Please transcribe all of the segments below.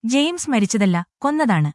James മരിച്ചതല്ല കൊന്നതാണ്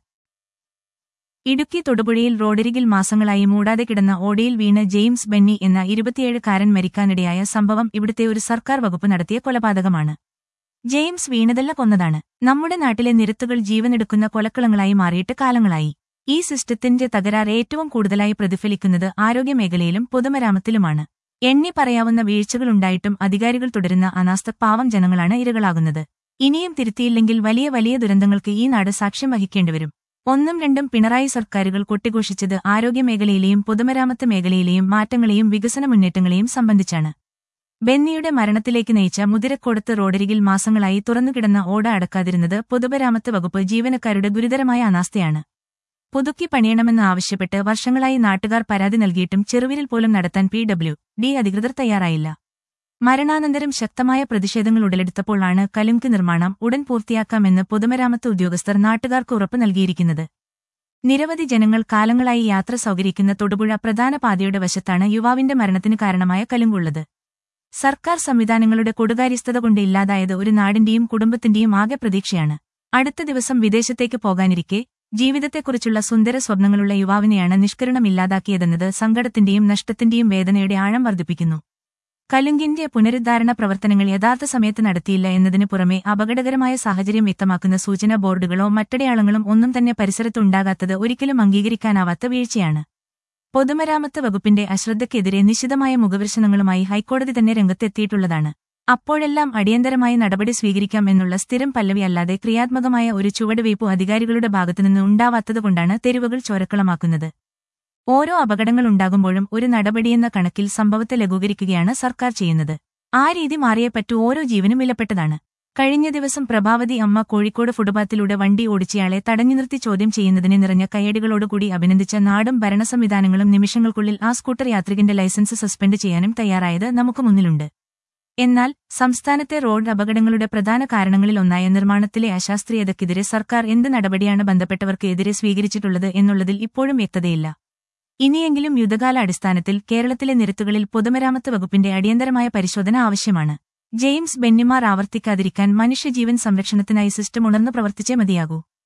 Idukki തൊടുപുഴയിൽ റോഡരികിൽ മാസങ്ങളായി മൂടാതെ കിടന്ന ഓടയിൽ വീണ് ജെയിംസ് ബെന്നി എന്ന ഇരുപത്തിയേഴുകാരൻ മരിക്കാനിടയായ സംഭവം ഇവിടുത്തെ ഒരു സർക്കാർ വകുപ്പ് നടത്തിയ കൊലപാതകമാണ് ജെയിംസ് വീണതല്ല കൊന്നതാണ് നമ്മുടെ നാട്ടിലെ നിരത്തുകൾ ജീവനെടുക്കുന്ന കൊലക്കളങ്ങളായി മാറിയിട്ട് കാലങ്ങളായി ഈ സിസ്റ്റത്തിന്റെ തകരാർ ഏറ്റവും കൂടുതലായി പ്രതിഫലിക്കുന്നത് ആരോഗ്യമേഖലയിലും പൊതുമരാമത്തിലുമാണ് എണ്ണി പറയാവുന്ന വീഴ്ചകളുണ്ടായിട്ടും അധികാരികൾ തുടരുന്ന അനാസ്ഥ പാവം ജനങ്ങളാണ് ഇരകളാകുന്നത് ഇനിയും തിരുത്തിയില്ലെങ്കിൽ വലിയ വലിയ ദുരന്തങ്ങൾക്ക് ഈ നാട് സാക്ഷ്യം വഹിക്കേണ്ടിവരും ഒന്നും രണ്ടും പിണറായി സർക്കാരുകൾ കൊട്ടിഘോഷിച്ചത് ആരോഗ്യമേഖലയിലെയും പൊതുമരാമത്ത് മേഖലയിലെയും മാറ്റങ്ങളെയും വികസന മുന്നേറ്റങ്ങളെയും സംബന്ധിച്ചാണ് ബെന്നിയുടെ മരണത്തിലേക്ക് നയിച്ച മുതിരക്കോടത്ത് റോഡരികിൽ മാസങ്ങളായി തുറന്നുകിടന്ന ഓട അടക്കാതിരുന്നത് പൊതുമരാമത്ത് വകുപ്പ് ജീവനക്കാരുടെ ഗുരുതരമായ അനാസ്ഥയാണ് പുതുക്കി പണിയണമെന്ന് ആവശ്യപ്പെട്ട് വർഷങ്ങളായി നാട്ടുകാർ പരാതി നൽകിയിട്ടും ചെറുവിരൽ പോലും നടത്താൻ പി ഡബ്ല്യു ഡി അധികൃതർ തയ്യാറായില്ല മരണാനന്തരം ശക്തമായ പ്രതിഷേധങ്ങൾ ഉടലെടുത്തപ്പോഴാണ് കലുങ്ക് നിർമ്മാണം ഉടൻ പൂർത്തിയാക്കാമെന്ന് പൊതുമരാമത്ത് ഉദ്യോഗസ്ഥർ നാട്ടുകാർക്ക് ഉറപ്പ് നൽകിയിരിക്കുന്നത് നിരവധി ജനങ്ങൾ കാലങ്ങളായി യാത്ര സൗകര്യക്കുന്ന തൊടുപുഴ പ്രധാന പാതയുടെ വശത്താണ് യുവാവിന്റെ മരണത്തിന് കാരണമായ കലുങ്കുള്ളത് സർക്കാർ സംവിധാനങ്ങളുടെ കൊടുകാര്യസ്ഥത കൊണ്ട് ഇല്ലാതായത് ഒരു നാടിന്റെയും കുടുംബത്തിന്റെയും ആകെ പ്രതീക്ഷയാണ് അടുത്ത ദിവസം വിദേശത്തേക്ക് പോകാനിരിക്കെ ജീവിതത്തെക്കുറിച്ചുള്ള സുന്ദര സ്വപ്നങ്ങളുള്ള യുവാവിനെയാണ് നിഷ്കരണം ഇല്ലാതാക്കിയതെന്നത് സങ്കടത്തിന്റെയും നഷ്ടത്തിന്റെയും വേദനയുടെ ആഴം വർദ്ധിപ്പിക്കുന്നു കലുങ്കിന്റെ പുനരുദ്ധാരണ പ്രവർത്തനങ്ങൾ യഥാർത്ഥ സമയത്ത് നടത്തിയില്ല എന്നതിനു പുറമെ അപകടകരമായ സാഹചര്യം വ്യക്തമാക്കുന്ന സൂചനാ ബോർഡുകളോ മറ്റടയാളങ്ങളും ഒന്നും തന്നെ പരിസരത്ത് ഉണ്ടാകാത്തത് ഒരിക്കലും അംഗീകരിക്കാനാവാത്ത വീഴ്ചയാണ് പൊതുമരാമത്ത് വകുപ്പിന്റെ അശ്രദ്ധയ്ക്കെതിരെ നിശിതമായ മുഖവിമർശനങ്ങളുമായി ഹൈക്കോടതി തന്നെ രംഗത്തെത്തിയിട്ടുള്ളതാണ് അപ്പോഴെല്ലാം അടിയന്തരമായ നടപടി സ്വീകരിക്കാം എന്നുള്ള സ്ഥിരം പല്ലവി അല്ലാതെ ക്രിയാത്മകമായ ഒരു ചുവടുവയ്പു അധികാരികളുടെ ഭാഗത്തുനിന്ന് ഉണ്ടാവാത്തതുകൊണ്ടാണ് തെരുവുകൾ ചോരക്കളമാക്കുന്നത് ഓരോ അപകടങ്ങൾ ഉണ്ടാകുമ്പോഴും ഒരു നടപടിയെന്ന കണക്കിൽ സംഭവത്തെ ലഘൂകരിക്കുകയാണ് സർക്കാർ ചെയ്യുന്നത് ആ രീതി മാറിയേ പറ്റൂ ഓരോ ജീവനും വിലപ്പെട്ടതാണ് കഴിഞ്ഞ ദിവസം പ്രഭാവതി അമ്മ കോഴിക്കോട് ഫുട്പാത്തിലൂടെ വണ്ടി ഓടിച്ചയാളെ തടഞ്ഞു നിർത്തി ചോദ്യം ചെയ്യുന്നതിന് നിറഞ്ഞ കയ്യടികളോടുകൂടി അഭിനന്ദിച്ച നാടും ഭരണസംവിധാനങ്ങളും നിമിഷങ്ങൾക്കുള്ളിൽ ആ സ്കൂട്ടർ യാത്രികന്റെ ലൈസൻസ് സസ്പെൻഡ് ചെയ്യാനും തയ്യാറായത് നമുക്ക് മുന്നിലുണ്ട് എന്നാൽ സംസ്ഥാനത്തെ റോഡ് അപകടങ്ങളുടെ പ്രധാന കാരണങ്ങളിലൊന്നായ നിർമ്മാണത്തിലെ അശാസ്ത്രീയതയ്ക്കെതിരെ സർക്കാർ എന്ത് നടപടിയാണ് ബന്ധപ്പെട്ടവർക്ക് എതിരെ സ്വീകരിച്ചിട്ടുള്ളത് എന്നുള്ളതിൽ ഇപ്പോഴും വ്യക്തതയില്ല ഇനിയെങ്കിലും യുദ്ധകാല അടിസ്ഥാനത്തിൽ കേരളത്തിലെ നിരത്തുകളിൽ പൊതുമരാമത്ത് വകുപ്പിന്റെ അടിയന്തരമായ പരിശോധന ആവശ്യമാണ് ജെയിംസ് ബെന്നിമാർ ആവർത്തിക്കാതിരിക്കാൻ മനുഷ്യജീവൻ സംരക്ഷണത്തിനായി സിസ്റ്റം ഉണർന്നു പ്രവർത്തിച്ചേ മതിയാകൂ